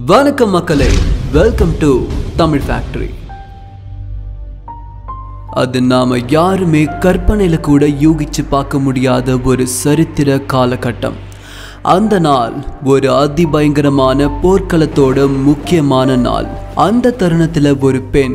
வணக்கம் மக்களே welcome to Tamil factory அது நாம யாருமே கற்பனையில கூட யூகிச்சு பார்க்க முடியாத ஒரு சரித்திர காலகட்டம் அந்த நாள் ஒரு அதிபயங்கரமான போர்க்களத்தோட முக்கியமான நாள் அந்த தருணத்துல ஒரு பெண்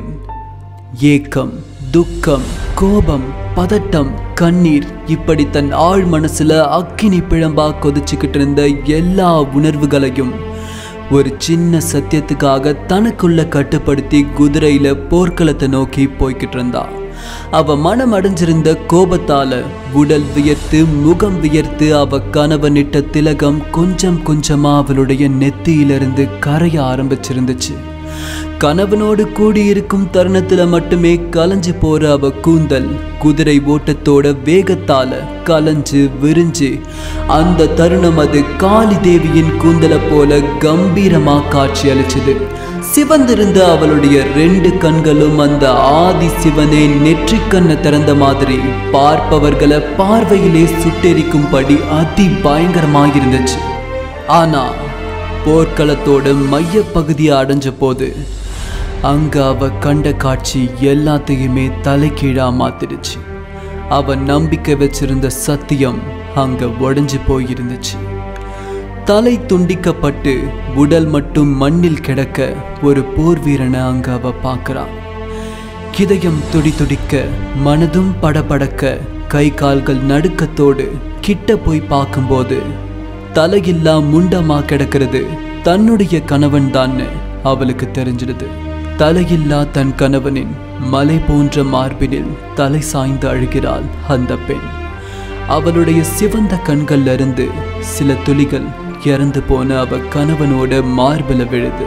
ஏக்கம் துக்கம் கோபம் பதட்டம் கண்ணீர் இப்படி தன் ஆழ் மனசுல அக்கினி பிழம்பா கொதிச்சுக்கிட்டு இருந்த எல்லா உணர்வுகளையும் ஒரு சின்ன சத்தியத்துக்காக தனக்குள்ள கட்டுப்படுத்தி குதிரையில போர்க்களத்தை நோக்கி போய்கிட்டு இருந்தா அவ மனம் அடைஞ்சிருந்த கோபத்தால உடல் வியர்த்து முகம் வியர்த்து அவ கணவனிட்ட திலகம் கொஞ்சம் கொஞ்சமா அவளுடைய நெத்தியிலிருந்து கரைய ஆரம்பிச்சிருந்துச்சு கணவனோடு கூடியிருக்கும் தருணத்துல மட்டுமே கலைஞ்சு போற அவ கூந்தல் குதிரை ஓட்டத்தோட வேகத்தால கலைஞ்சு விரிஞ்சு அந்த தருணம் அது காளி தேவியின் கூந்தலை போல கம்பீரமா காட்சி அளிச்சது சிவந்திருந்த அவளுடைய ரெண்டு கண்களும் அந்த ஆதி சிவனே நெற்றிக் கண்ணை திறந்த மாதிரி பார்ப்பவர்களை பார்வையிலே சுட்டெரிக்கும்படி அதி பயங்கரமாயிருந்துச்சு ஆனா போர்க்களத்தோட மைய பகுதியை அடைஞ்ச போது அங்க அவ கண்ட காட்சி எல்லாத்தையுமே தலைகீழா மாத்திடுச்சு அவ நம்பிக்கை வச்சிருந்த சத்தியம் அங்க உடைஞ்சு போயிருந்துச்சு தலை துண்டிக்கப்பட்டு உடல் மட்டும் மண்ணில் கிடக்க ஒரு போர் வீரனை அங்க அவ பார்க்கறா இதயம் துடி துடிக்க மனதும் படபடக்க கை கால்கள் நடுக்கத்தோடு கிட்ட போய் பார்க்கும்போது தலையில்லா முண்டமா கிடக்கிறது தன்னுடைய கணவன் தான்னு அவளுக்கு தெரிஞ்சிடுது தலையில்லா தன் கணவனின் மலை போன்ற மார்பினில் தலை சாய்ந்து அழுகிறாள் அந்த பெண் அவளுடைய சிவந்த கண்கள்ல இருந்து சில துளிகள் இறந்து போன அவ கணவனோட மார்பில விழுது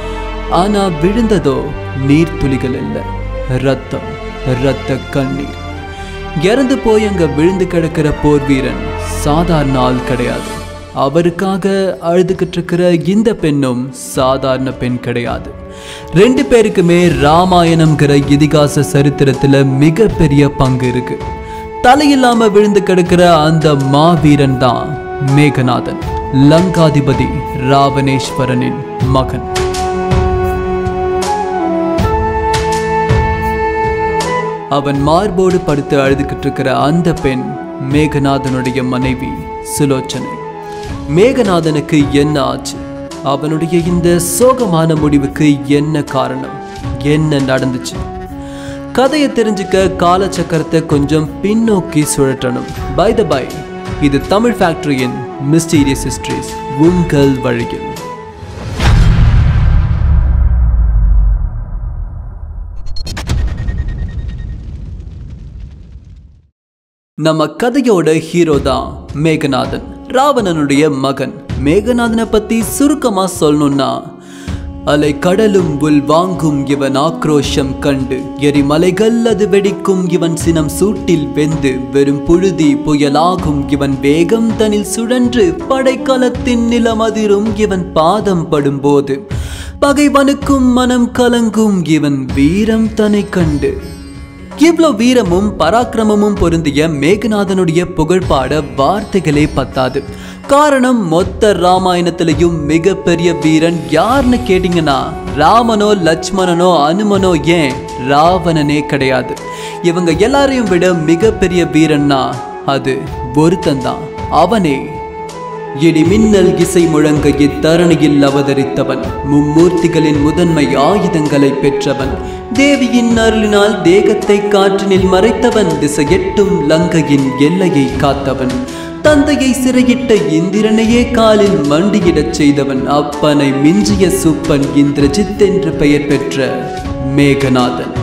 ஆனா விழுந்ததோ நீர் துளிகள் இல்ல ரத்தம் ரத்த கண்ணீர் இறந்து போய் அங்க விழுந்து கிடக்கிற போர் வீரன் சாதாரண ஆள் கிடையாது அவருக்காக அழுதுகிட்டு இருக்கிற இந்த பெண்ணும் சாதாரண பெண் கிடையாது ரெண்டு பேருக்குமே ராமாயணம்ங்கிற இதிகாச சரித்திரத்துல மிகப்பெரிய பங்கு இருக்கு தலையில்லாம விழுந்து கிடக்கிற அந்த மாவீரன் தான் மேகநாதன் லங்காதிபதி ராவணேஸ்வரனின் மகன் அவன் மார்போடு படுத்து அழுதுகிட்டு இருக்கிற அந்த பெண் மேகநாதனுடைய மனைவி சுலோச்சனை மேகநாதனுக்கு என்ன ஆச்சு அவனுடைய இந்த சோகமான முடிவுக்கு என்ன காரணம் என்ன நடந்துச்சு கதையை தெரிஞ்சுக்க காலச்சக்கரத்தை கொஞ்சம் பின்னோக்கி சுழற்றணும் பை த பை இது தமிழ் ஃபேக்டரியின் மிஸ்டீரியஸ் ஹிஸ்டரிஸ் உங்கள் வழியில் நம்ம கதையோட ஹீரோ தான் மேகநாதன் ராவணனுடைய மகன் மேகநாதனை பத்தி சுருக்கமா சொல்லணும்னா அலை கடலும் உள் வாங்கும் இவன் ஆக்ரோஷம் கண்டு எரிமலைகள் அது வெடிக்கும் இவன் சினம் சூட்டில் வெந்து வெறும் புழுதி புயலாகும் இவன் வேகம் தனில் சுழன்று படைக்கலத்தின் நிலமதிரும் இவன் பாதம் படும்போது பகைவனுக்கும் மனம் கலங்கும் இவன் வீரம் தன்னை கண்டு இவ்வளோ வீரமும் பராக்கிரமமும் பொருந்திய மேகநாதனுடைய புகழ்பாட வார்த்தைகளே பத்தாது காரணம் மொத்த ராமாயணத்திலையும் மிகப்பெரிய வீரன் யாருன்னு கேட்டீங்கன்னா ராமனோ லட்சுமணனோ அனுமனோ ஏன் ராவணனே கிடையாது இவங்க எல்லாரையும் விட மிகப்பெரிய வீரன்னா அது ஒருத்தன்தான் அவனே இடி மின்னல் இசை முழங்க இத்தரணியில் அவதரித்தவன் மும்மூர்த்திகளின் முதன்மை ஆயுதங்களை பெற்றவன் தேவியின் அருளினால் தேகத்தை காற்றினில் மறைத்தவன் திசையெட்டும் லங்கையின் எல்லையை காத்தவன் தந்தையை சிறையிட்ட இந்திரனையே காலில் மண்டியிடச் செய்தவன் அப்பனை மிஞ்சிய சூப்பன் இந்திரஜித் என்று பெயர் பெற்ற மேகநாதன்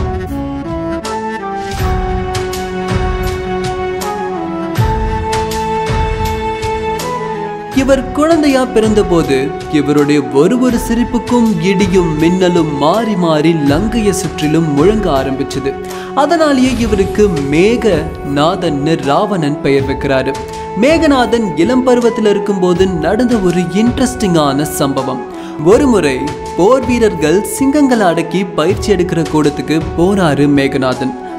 இவர் குழந்தையா பிறந்தபோது இவருடைய ஒரு ஒரு சிரிப்புக்கும் இடியும் மின்னலும் மாறி மாறி லங்கைய சுற்றிலும் முழங்க ஆரம்பிச்சது அதனாலேயே இவருக்கு மேகநாதன்னு ராவணன் பெயர் வைக்கிறாரு மேகநாதன் இளம் பருவத்தில் இருக்கும்போது நடந்த ஒரு இன்ட்ரெஸ்டிங்கான சம்பவம் ஒருமுறை போர் வீரர்கள் சிங்கங்களை அடக்கி பயிற்சி எடுக்கிற கூடத்துக்கு போறாரு மேகநாதன்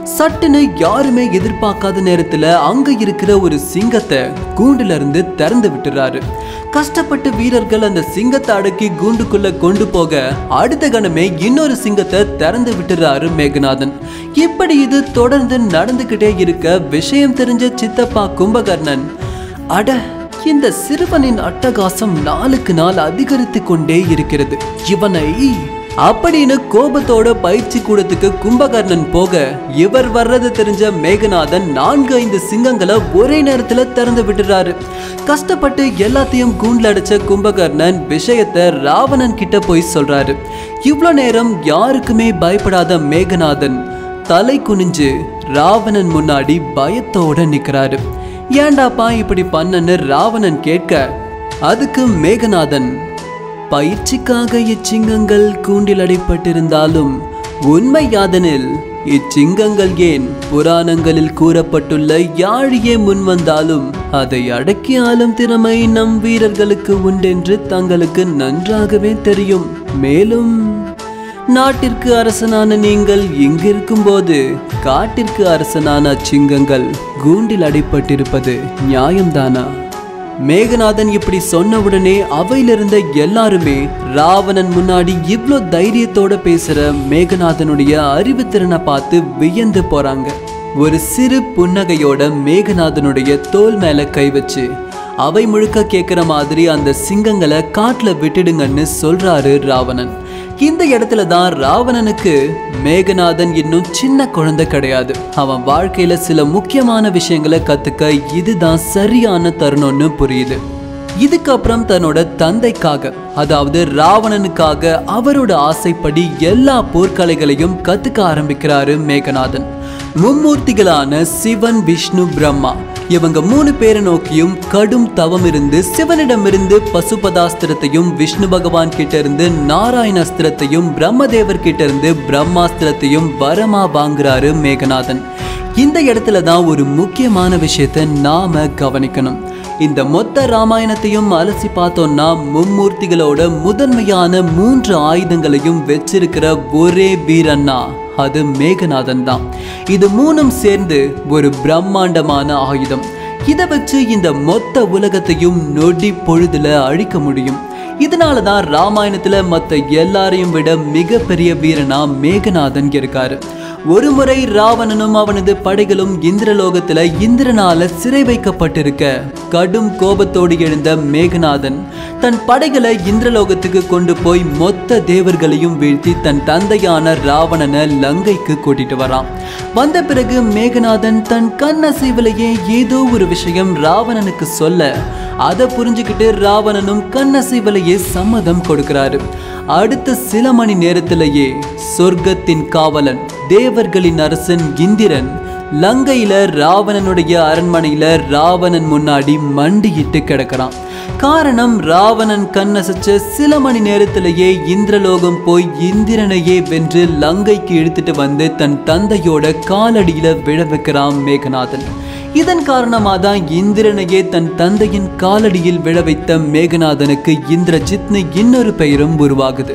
சட்டுன்னு யாருமே எதிர்பார்க்காத நேரத்துல அங்க இருக்கிற ஒரு சிங்கத்தை கூண்டுல இருந்து திறந்து விட்டுறாரு கஷ்டப்பட்டு வீரர்கள் அந்த சிங்கத்தை அடக்கி கூண்டுக்குள்ள கொண்டு போக அடுத்த கணமே இன்னொரு சிங்கத்தை திறந்து விட்டுறாரு மேகநாதன் இப்படி இது தொடர்ந்து நடந்துகிட்டே இருக்க விஷயம் தெரிஞ்ச சித்தப்பா கும்பகர்ணன் அட இந்த சிறுவனின் அட்டகாசம் நாளுக்கு நாள் அதிகரித்து கொண்டே இருக்கிறது இவனை அப்படின்னு கோபத்தோட பயிற்சி கூடத்துக்கு கும்பகர்ணன் போக இவர் வர்றது தெரிஞ்ச மேகநாதன் நான்கு ஐந்து சிங்கங்களை ஒரே நேரத்துல திறந்து விட்டுறாரு கஷ்டப்பட்டு எல்லாத்தையும் கூண்டில் அடிச்ச கும்பகர்ணன் விஷயத்த ராவணன் கிட்ட போய் சொல்றாரு இவ்வளோ நேரம் யாருக்குமே பயப்படாத மேகநாதன் தலை குனிஞ்சு ராவணன் முன்னாடி பயத்தோட நிக்கிறாரு ஏண்டாப்பா இப்படி பண்ணன்னு ராவணன் கேட்க அதுக்கு மேகநாதன் பயிற்சிக்காக இச்சிங்கங்கள் கூண்டில் அடைப்பட்டிருந்தாலும் உண்மை யாதனில் இச்சிங்கங்கள் ஏன் புராணங்களில் கூறப்பட்டுள்ள யாழியே முன்வந்தாலும் அதை அடக்கி ஆளும் திறமை நம் வீரர்களுக்கு உண்டென்று தங்களுக்கு நன்றாகவே தெரியும் மேலும் நாட்டிற்கு அரசனான நீங்கள் இங்கிருக்கும்போது காட்டிற்கு அரசனான அச்சிங்கங்கள் கூண்டில் அடைப்பட்டிருப்பது நியாயம்தானா மேகநாதன் இப்படி சொன்ன உடனே அவையிலிருந்த எல்லாருமே ராவணன் முன்னாடி இவ்ளோ தைரியத்தோட பேசுற மேகநாதனுடைய அறிவுத்திறனை பார்த்து வியந்து போறாங்க ஒரு சிறு புன்னகையோட மேகநாதனுடைய தோல் மேல கை வச்சு அவை முழுக்க கேட்குற மாதிரி அந்த சிங்கங்களை காட்டுல விட்டுடுங்கன்னு சொல்றாரு ராவணன் இந்த இடத்துல தான் ராவணனுக்கு மேகநாதன் இன்னும் சின்ன குழந்தை கிடையாது அவன் வாழ்க்கையில சில முக்கியமான விஷயங்களை கத்துக்க இதுதான் சரியான தருணம்னு புரியுது இதுக்கப்புறம் தன்னோட தந்தைக்காக அதாவது ராவணனுக்காக அவரோட ஆசைப்படி எல்லா போர்க்கலைகளையும் கத்துக்க ஆரம்பிக்கிறாரு மேகநாதன் மும்மூர்த்திகளான சிவன் விஷ்ணு பிரம்மா இவங்க மூணு பேரை நோக்கியும் கடும் தவம் இருந்து சிவனிடமிருந்து பசுபதாஸ்திரத்தையும் விஷ்ணு பகவான் கிட்ட இருந்து நாராயணாஸ்திரத்தையும் பிரம்மதேவர் கிட்ட இருந்து பிரம்மாஸ்திரத்தையும் வரமா வாங்குறாரு மேகநாதன் இந்த இடத்துல தான் ஒரு முக்கியமான விஷயத்தை நாம கவனிக்கணும் இந்த மொத்த ராமாயணத்தையும் அலசி பார்த்தோம்னா மும்மூர்த்திகளோட முதன்மையான மூன்று ஆயுதங்களையும் வச்சிருக்கிற ஒரே வீரன்னா அது மேகநாதன் தான் இது மூணும் சேர்ந்து ஒரு பிரம்மாண்டமான ஆயுதம் இதை வச்சு இந்த மொத்த உலகத்தையும் நொடி பொழுதுல அழிக்க முடியும் இதனால தான் ராமாயணத்துல மற்ற எல்லாரையும் விட மிகப்பெரிய வீரனா மேகநாதன் இருக்காரு ஒரு முறை ராவணனும் அவனது படைகளும் இந்திரலோகத்துல இந்திரனால சிறை வைக்கப்பட்டிருக்க கடும் கோபத்தோடு எழுந்த மேகநாதன் தன் படைகளை இந்திரலோகத்துக்கு கொண்டு போய் மொத்த தேவர்களையும் வீழ்த்தி தன் தந்தையான ராவணனை லங்கைக்கு கூட்டிட்டு வரான் வந்த பிறகு மேகநாதன் தன் கண் அசைவிலேயே ஏதோ ஒரு விஷயம் ராவணனுக்கு சொல்ல அதை புரிஞ்சுக்கிட்டு ராவணனும் கண்ணசைவிலேயே சம்மதம் கொடுக்கிறாரு அடுத்த சில மணி நேரத்திலேயே சொர்க்கத்தின் காவலன் தேவர்களின் அரசன் இந்திரன் லங்கையில ராவணனுடைய அரண்மனையில ராவணன் முன்னாடி மண்டியிட்டு கிடக்கிறான் காரணம் ராவணன் கண்ணசைச்ச சில மணி நேரத்திலேயே இந்திரலோகம் போய் இந்திரனையே வென்று லங்கைக்கு இழுத்துட்டு வந்து தன் தந்தையோட காலடியில விழ வைக்கிறான் மேகநாதன் இதன் காரணமாக தான் இந்திரனையே தன் தந்தையின் காலடியில் விழ வைத்த மேகநாதனுக்கு இந்திரஜித்னு இன்னொரு பெயரும் உருவாகுது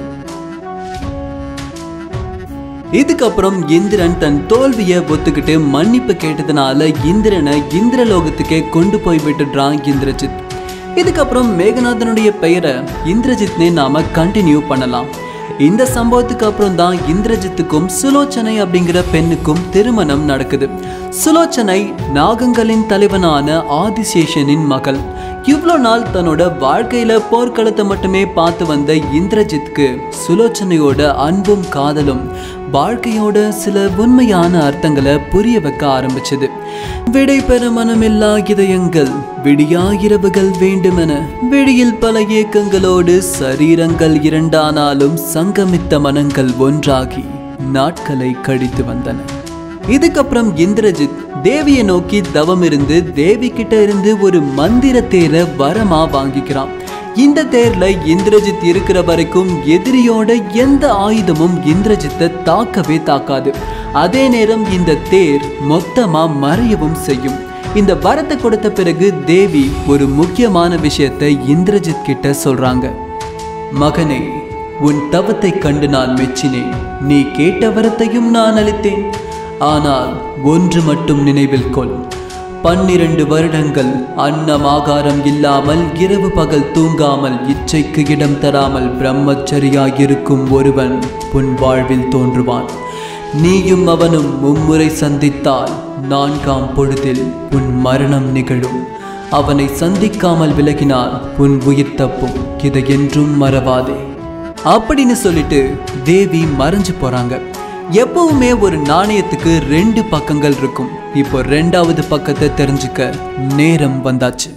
இதுக்கப்புறம் இந்திரன் தன் தோல்வியை ஒத்துக்கிட்டு மன்னிப்பு கேட்டதுனால இந்திரனை இந்திரலோகத்துக்கே கொண்டு போய் விட்டுடுறான் இந்திரஜித் இதுக்கப்புறம் மேகநாதனுடைய பெயரை இந்திரஜித்னே நாம கண்டினியூ பண்ணலாம் இந்த சம்பவத்துக்கு அப்புறம் தான் இந்திரஜித்துக்கும் சுலோச்சனை அப்படிங்கிற பெண்ணுக்கும் திருமணம் நடக்குது சுலோச்சனை நாகங்களின் தலைவனான ஆதிசேஷனின் மகள் இவ்வளோ நாள் தன்னோட வாழ்க்கையில போர்க்களத்தை மட்டுமே பார்த்து வந்த இந்திரஜித்க்கு சுலோச்சனையோட அன்பும் காதலும் வாழ்க்கையோட சில உண்மையான அர்த்தங்களை புரிய வைக்க ஆரம்பிச்சது விடை பெற மனமில்லா இதயங்கள் விடியா இரவுகள் வேண்டுமென வெளியில் பல ஏக்கங்களோடு சரீரங்கள் இரண்டானாலும் சங்கமித்த மனங்கள் ஒன்றாகி நாட்களை கழித்து வந்தன இதுக்கப்புறம் இந்திரஜித் தேவியை நோக்கி தவம் இருந்து தேவி கிட்ட இருந்து ஒரு மந்திர தேரை வரமா வாங்கிக்கிறான் இந்த தேர்ல இந்திரஜித் இருக்கிற வரைக்கும் எதிரியோட எந்த ஆயுதமும் இந்திரஜித்தை தாக்கவே தாக்காது அதே நேரம் இந்த தேர் மொத்தமா மறையவும் செய்யும் இந்த வரத்தை கொடுத்த பிறகு தேவி ஒரு முக்கியமான விஷயத்தை இந்திரஜித் கிட்ட சொல்றாங்க மகனே உன் தவத்தை கண்டு நான் மெச்சினேன் நீ கேட்ட வரத்தையும் நான் அளித்தேன் ஆனால் ஒன்று மட்டும் நினைவில் கொள் பன்னிரண்டு வருடங்கள் அன்னம் ஆகாரம் இல்லாமல் இரவு பகல் தூங்காமல் இச்சைக்கு இடம் தராமல் பிரம்மச்சரியாயிருக்கும் ஒருவன் உன் வாழ்வில் தோன்றுவான் நீயும் அவனும் மும்முறை சந்தித்தால் நான்காம் பொழுதில் உன் மரணம் நிகழும் அவனை சந்திக்காமல் விலகினால் உன் உயிர் தப்பும் இதை என்றும் மறவாதே அப்படின்னு சொல்லிட்டு தேவி மறைஞ்சு போறாங்க எப்பவுமே ஒரு நாணயத்துக்கு ரெண்டு பக்கங்கள் இருக்கும் இப்போ ரெண்டாவது பக்கத்தை தெரிஞ்சுக்க நேரம் வந்தாச்சு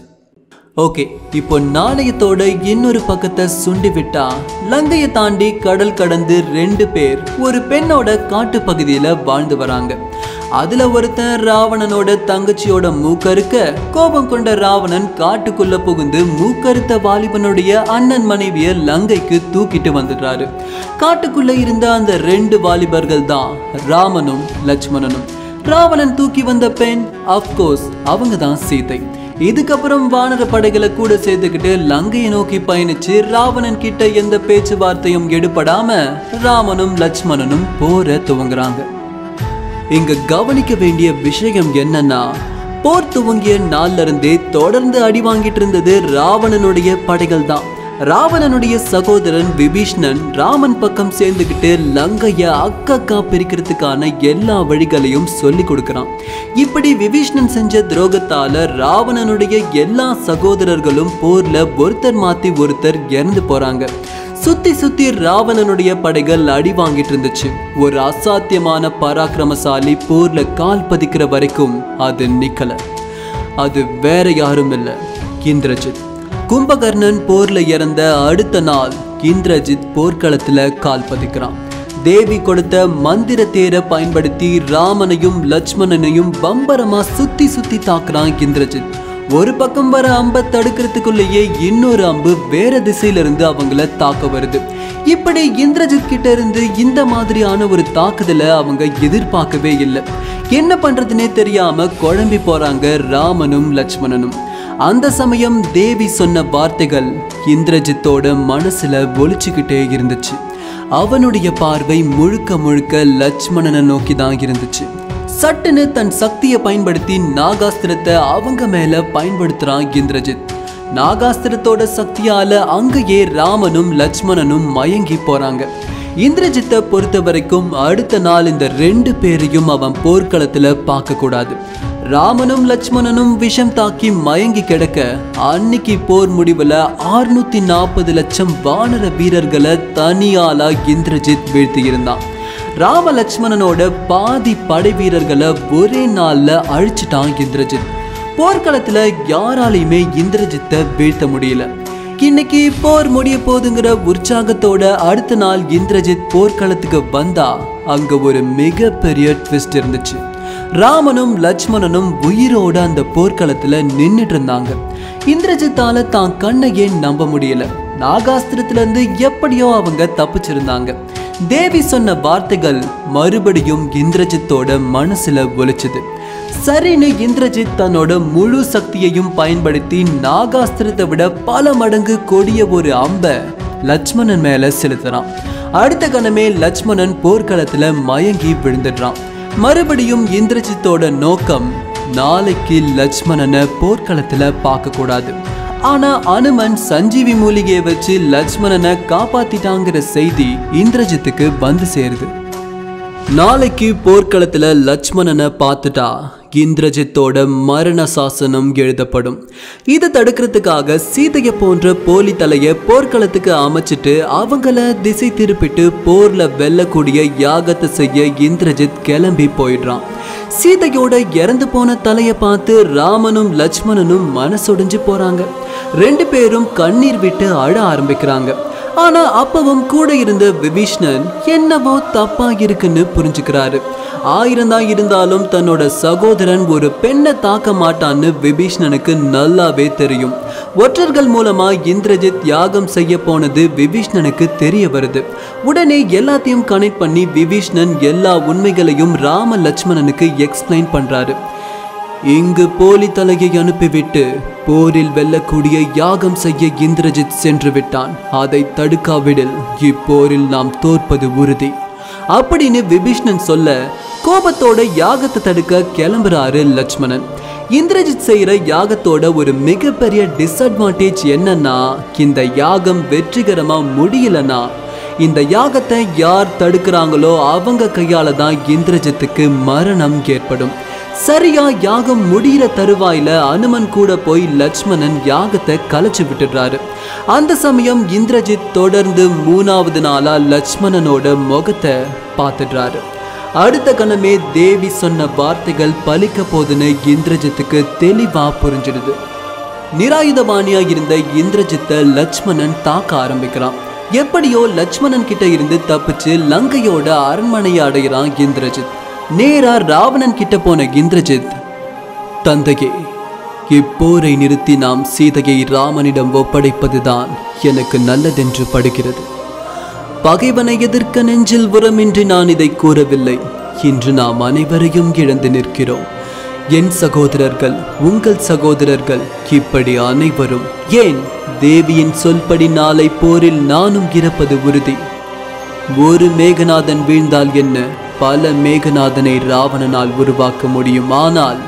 ஓகே இப்போ நாணயத்தோட இன்னொரு பக்கத்தை சுண்டி விட்டா லங்கையை தாண்டி கடல் கடந்து ரெண்டு பேர் ஒரு பெண்ணோட காட்டு பகுதியில வாழ்ந்து வராங்க அதுல ஒருத்தன் ராவணனோட தங்கச்சியோட மூக்கறுக்க கோபம் கொண்ட ராவணன் காட்டுக்குள்ள புகுந்து மூக்கறுத்த வாலிபனுடைய அண்ணன் மனைவிய லங்கைக்கு தூக்கிட்டு வந்துடுறாரு காட்டுக்குள்ள இருந்த அந்த ரெண்டு வாலிபர்கள் தான் ராமனும் லட்சுமணனும் ராவணன் தூக்கி வந்த பெண் அப்கோர்ஸ் அவங்க தான் சீதை இதுக்கப்புறம் வானர படைகளை கூட சேர்த்துக்கிட்டு லங்கையை நோக்கி பயணிச்சு ராவணன் கிட்ட எந்த பேச்சுவார்த்தையும் எடுபடாம ராமனும் லட்சுமணனும் போர துவங்குறாங்க இங்க கவனிக்க வேண்டிய விஷயம் என்னன்னா போர் துவங்கிய நாள்ல இருந்தே தொடர்ந்து அடி வாங்கிட்டு இருந்தது ராவணனுடைய படைகள் தான் ராவணனுடைய சகோதரன் விபீஷ்ணன் ராமன் பக்கம் சேர்ந்துக்கிட்டு லங்கைய அக்கக்கா பிரிக்கிறதுக்கான எல்லா வழிகளையும் சொல்லி கொடுக்கறான் இப்படி விபீஷ்ணன் செஞ்ச துரோகத்தால ராவணனுடைய எல்லா சகோதரர்களும் போர்ல ஒருத்தர் மாத்தி ஒருத்தர் இறந்து போறாங்க சுத்தி சுத்தி ராவணனுடைய படைகள் அடி வாங்கிட்டு இருந்துச்சு ஒரு அசாத்தியமான பராக்கிரமசாலி போர்ல கால் பதிக்கிற வரைக்கும் அது நிக்கல அது வேற யாரும் இல்ல இந்திரஜித் கும்பகர்ணன் போர்ல இறந்த அடுத்த நாள் இந்திரஜித் போர்க்களத்துல கால் பதிக்கிறான் தேவி கொடுத்த மந்திர தேரை பயன்படுத்தி ராமனையும் லட்சுமணனையும் பம்பரமா சுத்தி சுத்தி தாக்குறான் இந்திரஜித் ஒரு பக்கம் வர அம்பை தடுக்கிறதுக்குள்ளேயே இன்னொரு அம்பு வேற திசையில இருந்து அவங்கள தாக்க வருது இப்படி இந்திரஜித் கிட்ட இருந்து இந்த மாதிரியான ஒரு தாக்குதலை அவங்க எதிர்பார்க்கவே இல்லை என்ன பண்றதுனே தெரியாம குழம்பி போறாங்க ராமனும் லட்சுமணனும் அந்த சமயம் தேவி சொன்ன வார்த்தைகள் இந்திரஜித்தோட மனசுல ஒலிச்சுக்கிட்டே இருந்துச்சு அவனுடைய பார்வை முழுக்க முழுக்க லட்சுமணனை நோக்கி தான் இருந்துச்சு சட்டுன்னு தன் சக்தியை பயன்படுத்தி நாகாஸ்திரத்தை அவங்க மேல பயன்படுத்துறான் இந்திரஜித் நாகாஸ்திரத்தோட சக்தியால அங்கேயே ராமனும் லட்சுமணனும் மயங்கி போறாங்க இந்திரஜித்தை பொறுத்த வரைக்கும் அடுத்த நாள் இந்த ரெண்டு பேரையும் அவன் போர்க்களத்துல பார்க்க கூடாது ராமனும் லட்சுமணனும் விஷம் தாக்கி மயங்கி கிடக்க அன்னைக்கு போர் முடிவுல ஆறுநூத்தி நாற்பது லட்சம் வானர வீரர்களை தனியாலா இந்திரஜித் வீழ்த்தி இருந்தான் ராம லட்சுமணனோட பாதி படை வீரர்களை ஒரே நாள்ல அழிச்சிட்டான் இந்திரஜித் போர்க்களத்துல யாராலையுமே இந்திரஜித்தை வீழ்த்த முடியல இன்னைக்கு போர் முடிய போதுங்கிற உற்சாகத்தோட அடுத்த நாள் இந்திரஜித் போர்க்களத்துக்கு வந்தா அங்க ஒரு மிகப்பெரிய ட்விஸ்ட் இருந்துச்சு ராமனும் லட்சுமணனும் உயிரோட அந்த போர்க்களத்துல நின்னுட்டு இருந்தாங்க இந்திரஜித்தால தான் கண்ணையே நம்ப முடியல நாகாஸ்திரத்துல இருந்து எப்படியோ அவங்க தப்பிச்சிருந்தாங்க தேவி சொன்ன வார்த்தைகள் மறுபடியும் இந்திரஜித்தோட மனசுல ஒலிச்சுது சரின்னு இந்திரஜித் தன்னோட முழு சக்தியையும் பயன்படுத்தி நாகாஸ்திரத்தை விட பல மடங்கு கொடிய ஒரு அம்ப லட்சுமணன் மேல செலுத்துறான் அடுத்த கணமே லட்சுமணன் போர்க்களத்துல மயங்கி விழுந்துடுறான் மறுபடியும் இந்திரஜித்தோட நோக்கம் நாளைக்கு லட்சுமணனை போர்க்களத்துல பார்க்க கூடாது ஆனா அனுமன் சஞ்சீவி மூலிகையை வச்சு லட்சுமணனை காப்பாத்திட்டாங்கிற செய்தி இந்திரஜித்துக்கு வந்து சேருது நாளைக்கு போர்க்களத்துல லட்சுமணனை பார்த்துட்டா இந்திரஜித்தோட மரண சாசனம் எழுதப்படும் இதை தடுக்கிறதுக்காக சீதையை போன்ற போலி தலைய போர்க்களத்துக்கு அமைச்சிட்டு அவங்கள திசை திருப்பிட்டு போர்ல வெல்லக்கூடிய யாகத்தை செய்ய இந்திரஜித் கிளம்பி போயிடுறான் சீதையோட இறந்து போன தலையை பார்த்து ராமனும் லட்சுமணனும் மனசொடிஞ்சு போறாங்க ரெண்டு பேரும் கண்ணீர் விட்டு அழ ஆரம்பிக்கிறாங்க ஆனா அப்பவும் கூட இருந்த விபீஷ்ணன் என்னவோ தப்பா இருக்குன்னு புரிஞ்சுக்கிறாரு ஆயிரம் தான் இருந்தாலும் தன்னோட சகோதரன் ஒரு பெண்ணை தாக்க மாட்டான்னு விபீஷ்ணனுக்கு நல்லாவே தெரியும் ஒற்றர்கள் மூலமா இந்திரஜித் யாகம் செய்ய போனது விபீஷ்ணனுக்கு தெரிய வருது உடனே எல்லாத்தையும் கனெக்ட் பண்ணி விபீஷ்ணன் எல்லா உண்மைகளையும் ராம லட்சுமணனுக்கு எக்ஸ்பிளைன் பண்றாரு இங்கு போலி தலையை அனுப்பிவிட்டு போரில் வெல்லக்கூடிய யாகம் செய்ய இந்திரஜித் சென்று விட்டான் அதை தடுக்காவிடில் இப்போரில் நாம் தோற்பது உறுதி அப்படின்னு விபீஷ்ணன் சொல்ல கோபத்தோட யாகத்தை தடுக்க கிளம்புறாரு லட்சுமணன் இந்திரஜித் செய்யற யாகத்தோட ஒரு மிகப்பெரிய டிஸ்அட்வான்டேஜ் என்னன்னா இந்த யாகம் வெற்றிகரமா முடியலனா இந்த யாகத்தை யார் தடுக்கிறாங்களோ அவங்க கையால தான் இந்திரஜித்துக்கு மரணம் ஏற்படும் சரியா யாகம் முடிகிற தருவாயில அனுமன் கூட போய் லட்சுமணன் யாகத்தை கலைச்சு விட்டுடுறாரு அந்த சமயம் இந்திரஜித் தொடர்ந்து மூணாவது நாளா லட்சுமணனோட முகத்தை பார்த்துடுறாரு அடுத்த கணமே தேவி சொன்ன வார்த்தைகள் பலிக்க போதுன்னு இந்திரஜித்துக்கு தெளிவா புரிஞ்சிடுது நிராயுதபாணியா இருந்த இந்திரஜித்தை லட்சுமணன் தாக்க ஆரம்பிக்கிறான் எப்படியோ லட்சுமணன் கிட்ட இருந்து தப்பிச்சு லங்கையோட அரண்மனையை அடைகிறான் இந்திரஜித் நேரா ராவணன் கிட்ட போன இந்திரஜித் தந்தையே இப்போரை நிறுத்தி நாம் சீதையை ராமனிடம் ஒப்படைப்பதுதான் எனக்கு நல்லதென்று படுகிறது பகைவனை எதிர்க்க நெஞ்சில் உரமின்றி நான் இதை கூறவில்லை இன்று நாம் அனைவரையும் இழந்து நிற்கிறோம் என் சகோதரர்கள் உங்கள் சகோதரர்கள் இப்படி அனைவரும் ஏன் தேவியின் சொல்படி நாளை போரில் நானும் இறப்பது உறுதி ஒரு மேகநாதன் வீழ்ந்தால் என்ன பல மேகநாதனை ராவணனால் உருவாக்க முடியும் ஆனால்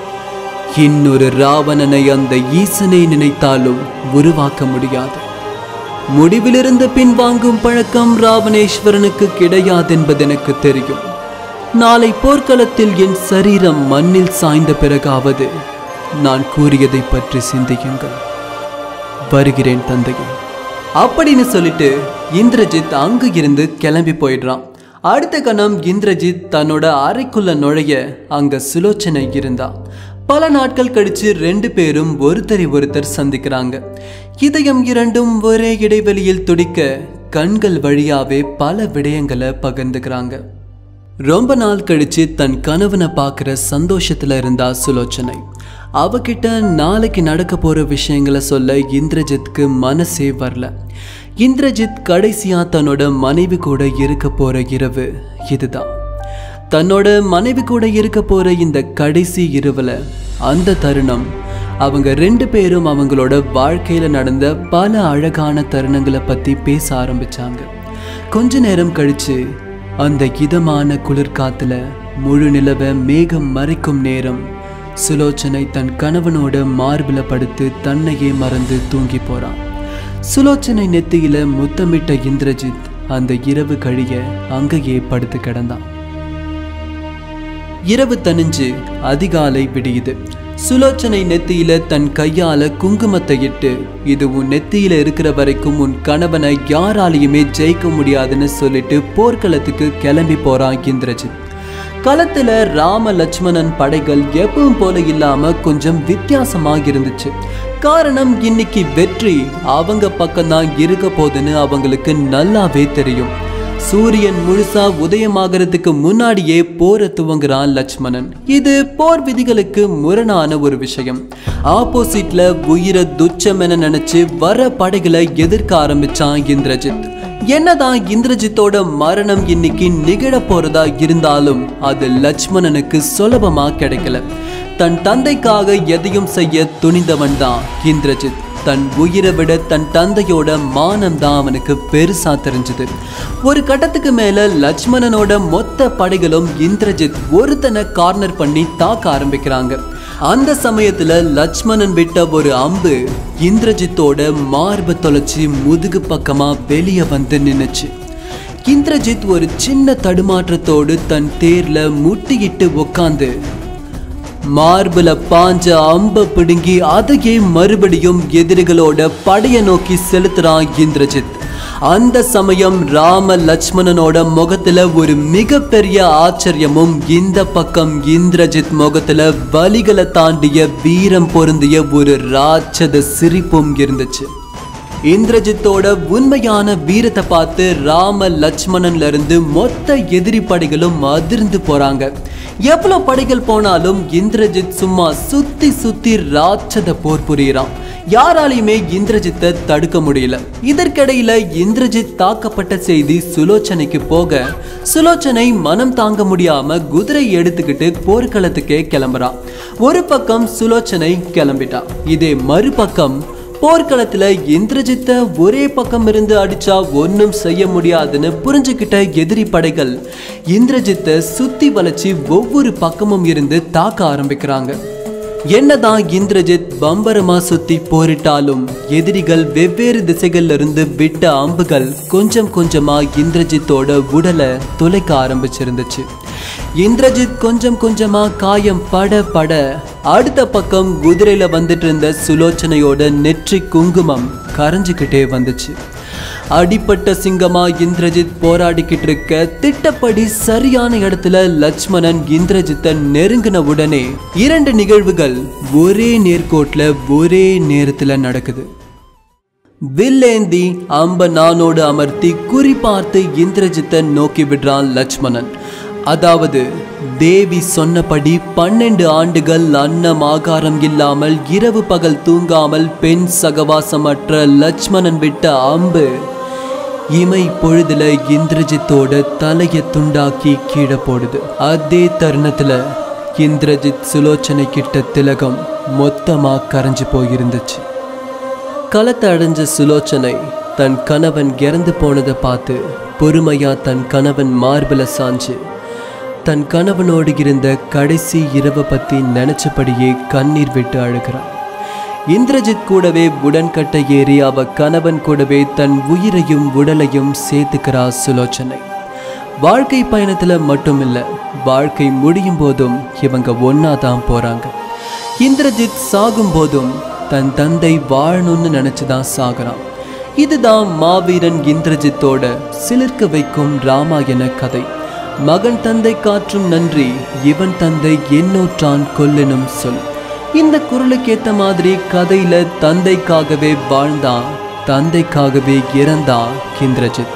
இன்னொரு ராவணனை அந்த ஈசனை நினைத்தாலும் உருவாக்க முடியாது முடிவிலிருந்து பின்வாங்கும் பழக்கம் ராவணேஸ்வரனுக்கு கிடையாதென்பது எனக்கு தெரியும் நாளை போர்க்களத்தில் என் சரீரம் மண்ணில் சாய்ந்த பிறகாவது நான் கூறியதை பற்றி சிந்தியுங்கள் வருகிறேன் தந்தையே அப்படின்னு சொல்லிட்டு இந்திரஜித் அங்கு இருந்து கிளம்பி போயிடுறான் அடுத்த கணம் இந்திரஜித் தன்னோட அறைக்குள்ள நுழைய அங்க சுலோச்சனை இருந்தா பல நாட்கள் கழிச்சு ரெண்டு பேரும் ஒருத்தரை ஒருத்தர் சந்திக்கிறாங்க இதயம் இரண்டும் ஒரே இடைவெளியில் துடிக்க கண்கள் வழியாவே பல விடயங்களை பகிர்ந்துக்கிறாங்க ரொம்ப நாள் கழிச்சு தன் கணவனை பார்க்குற சந்தோஷத்துல இருந்தா சுலோச்சனை அவகிட்ட நாளைக்கு நடக்க போற விஷயங்களை சொல்ல இந்திரஜித்க்கு மனசே வரல இந்திரஜித் கடைசியா தன்னோட மனைவி கூட இருக்க போற இரவு இதுதான் தன்னோட மனைவி கூட இருக்க போற இந்த கடைசி இரவுல அந்த தருணம் அவங்க ரெண்டு பேரும் அவங்களோட வாழ்க்கையில நடந்த பல அழகான தருணங்களை பத்தி பேச ஆரம்பிச்சாங்க கொஞ்ச நேரம் கழிச்சு அந்த இதமான குளிர்காத்துல முழு நிலவ மேகம் மறைக்கும் நேரம் சுலோச்சனை தன் கணவனோட மார்பில படுத்து தன்னையே மறந்து தூங்கி போறான் சுலோச்சனை நெத்தியில முத்தமிட்ட இந்திரஜித் அந்த இரவு கழிய அங்கேயே படுத்து கிடந்தான் இரவு தணிஞ்சு அதிகாலை விடியுது சுலோச்சனை நெத்தியில தன் கையால குங்குமத்தை இட்டு இது உன் நெத்தியில இருக்கிற வரைக்கும் உன் கணவனை யாராலையுமே ஜெயிக்க முடியாதுன்னு சொல்லிட்டு போர்க்களத்துக்கு கிளம்பி போறான் இந்திரஜித் களத்துல ராம லட்சுமணன் படைகள் எப்பவும் போல இல்லாம கொஞ்சம் வித்தியாசமா இருந்துச்சு காரணம் இன்னைக்கு வெற்றி அவங்க பக்கம்தான் இருக்க போதுன்னு அவங்களுக்கு நல்லாவே தெரியும் சூரியன் முழுசா உதயமாகறதுக்கு முன்னாடியே போரை துவங்குறான் லட்சுமணன் இது போர் விதிகளுக்கு முரணான ஒரு விஷயம் ஆப்போசிட்ல உயிரை துச்சம் என நினைச்சு வர படைகளை எதிர்க்க ஆரம்பிச்சான் இந்திரஜித் என்னதான் இந்திரஜித்தோட மரணம் இன்னைக்கு நிகழ போறதா இருந்தாலும் அது லட்சுமணனுக்கு சுலபமா கிடைக்கல தன் தந்தைக்காக எதையும் செய்ய துணிந்தவன் தான் இந்திரஜித் தன் உயிரை விட தன் தந்தையோட மானம் தான் அவனுக்கு பெருசா தெரிஞ்சது ஒரு கட்டத்துக்கு மேல லட்சுமணனோட மொத்த படைகளும் இந்திரஜித் ஒருத்தனை கார்னர் பண்ணி தாக்க ஆரம்பிக்கிறாங்க அந்த சமயத்துல லட்சுமணன் விட்ட ஒரு அம்பு இந்திரஜித்தோட மார்பை தொலைச்சி முதுகு பக்கமா வெளியே வந்து நின்னுச்சு இந்திரஜித் ஒரு சின்ன தடுமாற்றத்தோடு தன் தேர்ல முட்டியிட்டு உக்காந்து மார்புல பாஞ்ச அம்ப பிடுங்கி அதையே மறுபடியும் எதிரிகளோட படைய நோக்கி செலுத்துறான் இந்திரஜித் அந்த சமயம் ராம லட்சுமணனோட முகத்துல ஒரு மிகப்பெரிய ஆச்சரியமும் இந்த பக்கம் இந்திரஜித் முகத்துல வலிகளை தாண்டிய வீரம் பொருந்திய ஒரு ராட்சத சிரிப்பும் இருந்துச்சு இந்திரஜித்தோட உண்மையான வீரத்தை பார்த்து ராம லட்சுமணன்ல இருந்து மொத்த எதிரி படைகளும் அதிர்ந்து போறாங்க எவ்வளவு படைகள் போனாலும் இந்திரஜித் சும்மா சுத்தி சுத்தி ராட்சத போர் புரியுறான் யாராலையுமே இந்திரஜித்தை தடுக்க முடியல இதற்கிடையில இந்திரஜித் தாக்கப்பட்ட செய்தி சுலோச்சனைக்கு போக சுலோச்சனை மனம் தாங்க முடியாம குதிரை எடுத்துக்கிட்டு போர்க்களத்துக்கே கிளம்புறான் ஒரு பக்கம் சுலோச்சனை கிளம்பிட்டா இதே மறுபக்கம் போர்க்களத்துல இந்திரஜித்தை ஒரே பக்கம் இருந்து அடிச்சா ஒன்றும் செய்ய முடியாதுன்னு புரிஞ்சுக்கிட்ட எதிரி படைகள் இந்திரஜித்தை சுத்தி வளைச்சு ஒவ்வொரு பக்கமும் இருந்து தாக்க ஆரம்பிக்கிறாங்க என்னதான் இந்திரஜித் பம்பரமா சுத்தி போரிட்டாலும் எதிரிகள் வெவ்வேறு திசைகள்ல இருந்து விட்ட அம்புகள் கொஞ்சம் கொஞ்சமா இந்திரஜித்தோட உடலை துளைக்க ஆரம்பிச்சிருந்துச்சு இந்திரஜித் கொஞ்சம் கொஞ்சமா காயம் பட பட அடுத்த பக்கம் குதிரையில வந்துட்டு இருந்த சுலோச்சனையோட நெற்றி குங்குமம் கரைஞ்சுக்கிட்டே வந்துச்சு அடிப்பட்ட சிங்கமா இந்திரஜித் போராடிக்கிட்டு இருக்க திட்டப்படி சரியான இடத்துல லட்சுமணன் இந்திரஜித்தை நெருங்கின உடனே இரண்டு நிகழ்வுகள் ஒரே நேர்கோட்ல ஒரே நேரத்துல நடக்குது வில்லேந்தி அம்ப நானோடு அமர்த்தி குறிபார்த்து இந்திரஜித்தை நோக்கி விடுறான் லட்சுமணன் அதாவது தேவி சொன்னபடி பன்னெண்டு ஆண்டுகள் அன்னம் ஆகாரம் இல்லாமல் இரவு பகல் தூங்காமல் பெண் சகவாசமற்ற லட்சுமணன் விட்ட அம்பு இமை பொழுதுல இந்திரஜித்தோட தலையை துண்டாக்கி கீழே போடுது அதே தருணத்துல இந்திரஜித் சுலோச்சனை கிட்ட திலகம் மொத்தமா கரைஞ்சு போயிருந்துச்சு களத்தை அடைஞ்ச சுலோச்சனை தன் கணவன் இறந்து போனதை பார்த்து பொறுமையா தன் கணவன் மார்பில சாஞ்சு தன் கணவனோடு இருந்த கடைசி இரவை பத்தி நினைச்சபடியே கண்ணீர் விட்டு அழுகிறான் இந்திரஜித் கூடவே உடன்கட்டை ஏறி அவ கணவன் கூடவே தன் உயிரையும் உடலையும் சேர்த்துக்கிறா சுலோச்சனை வாழ்க்கை பயணத்துல மட்டும் இல்ல வாழ்க்கை முடியும் போதும் இவங்க ஒன்னா தான் போறாங்க இந்திரஜித் சாகும் போதும் தன் தந்தை வாழணும்னு நினைச்சுதான் சாகுறான் இதுதான் மாவீரன் இந்திரஜித்தோட சிலிர்க்க வைக்கும் ராமாயண கதை மகன் தந்தை காற்றும் நன்றி இவன் தந்தை என்னோற்றான் கொல்லெனும் சொல் இந்த குரலுக்கேத்த மாதிரி கதையில தந்தைக்காகவே வாழ்ந்தான் தந்தைக்காகவே இறந்தான் இந்திரஜித்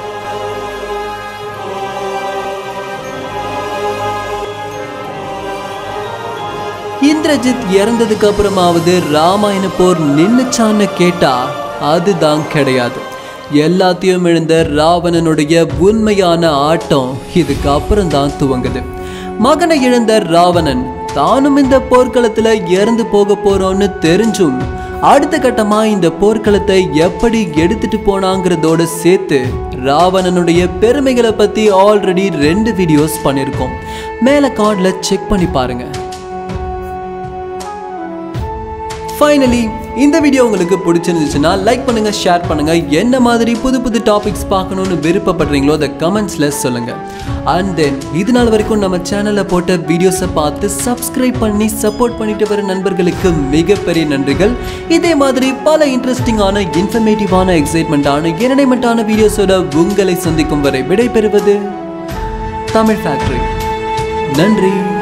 இந்திரஜித் இறந்ததுக்கு அப்புறமாவது ராமாயண போர் நின்னுச்சான்னு கேட்டா அதுதான் கிடையாது எல்லாத்தையும் இழந்த ராவணனுடைய உண்மையான ஆட்டம் இதுக்கு அப்புறம் தான் துவங்குது மகனை இழந்த ராவணன் தானும் இந்த போர்க்களத்துல இறந்து போக போறோம்னு தெரிஞ்சும் அடுத்த கட்டமா இந்த போர்க்களத்தை எப்படி எடுத்துட்டு போனாங்கிறதோட சேர்த்து ராவணனுடைய பெருமைகளை பத்தி ஆல்ரெடி ரெண்டு வீடியோஸ் பண்ணியிருக்கோம் மேல கார்ட்ல செக் பண்ணி பாருங்க ஃபைனலி இந்த வீடியோ உங்களுக்கு பிடிச்சிருந்துச்சுன்னா லைக் பண்ணுங்க ஷேர் பண்ணுங்க என்ன மாதிரி புது புது டாபிக்ஸ் பார்க்கணும்னு விருப்பப்படுறீங்களோ அதை கமெண்ட்ஸ்ல சொல்லுங்க அண்ட் தென் இது நாள் வரைக்கும் நம்ம சேனல்ல போட்ட வீடியோஸை பார்த்து சப்ஸ்கிரைப் பண்ணி சப்போர்ட் பண்ணிட்டு வர நண்பர்களுக்கு மிகப்பெரிய நன்றிகள் இதே மாதிரி பல இன்ட்ரெஸ்டிங்கான இன்ஃபர்மேட்டிவான எக்ஸைட்மெண்ட்டான என்டர்டைன்மெண்ட்டான வீடியோஸோட உங்களை சந்திக்கும் வரை விடைபெறுவது தமிழ் ஃபேக்டரி நன்றி